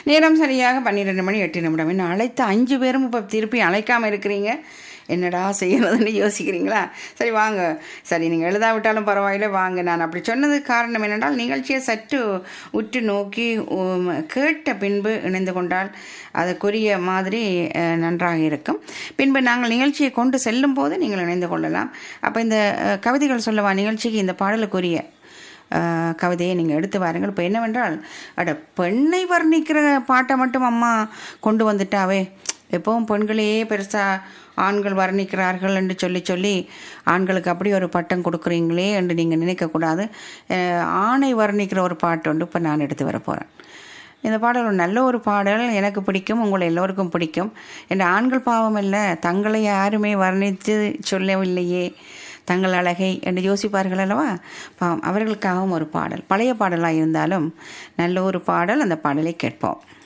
நேரம் சரியாக பன்னிரெண்டு மணி எட்டு நிமிடம் இன்னும் அழைத்த அஞ்சு பேரும் இப்போ திருப்பி அழைக்காமல் இருக்கிறீங்க என்னடா செய்யறதுன்னு யோசிக்கிறீங்களா சரி வாங்க சரி நீங்கள் எழுதாவிட்டாலும் பரவாயில்லை வாங்க நான் அப்படி சொன்னதுக்கு காரணம் என்னென்றால் நிகழ்ச்சியை சற்று உற்று நோக்கி உம், கேட்ட பின்பு இணைந்து கொண்டால் அதுக்குரிய மாதிரி அஹ், நன்றாக இருக்கும் பின்பு நாங்கள் நிகழ்ச்சியை கொண்டு செல்லும் போது நீங்கள் இணைந்து கொள்ளலாம் அப்போ இந்த அஹ், கவிதைகள் சொல்லவா நிகழ்ச்சிக்கு இந்த பாடலுக்குரிய அஹ், கவிதையை நீங்கள் எடுத்து வாருங்கள் இப்போ என்னவென்றால் அட பெண்ணை வர்ணிக்கிற பாட்டை மட்டும் அம்மா கொண்டு வந்துட்டாவே எப்பவும் பெண்களையே பெருசாக ஆண்கள் வர்ணிக்கிறார்கள் என்று சொல்லி சொல்லி ஆண்களுக்கு அப்படி ஒரு பட்டம் கொடுக்குறீங்களே என்று நீங்கள் நினைக்கக்கூடாது அஹ், ஆணை வர்ணிக்கிற ஒரு பாட்டு ஒன்று இப்போ நான் எடுத்து வர போகிறேன் இந்த பாடல் ஒரு நல்ல ஒரு பாடல் எனக்கு பிடிக்கும் உங்களை எல்லோருக்கும் பிடிக்கும் என்ற ஆண்கள் பாவம் இல்லை தங்களை யாருமே வர்ணித்து சொல்லவில்லையே தங்கள் அழகை என்று யோசிப்பார்கள் அல்லவா பாவம் அவர்களுக்காகவும் ஒரு பாடல் பழைய பாடலாக இருந்தாலும் நல்ல ஒரு பாடல் அந்த பாடலை கேட்போம்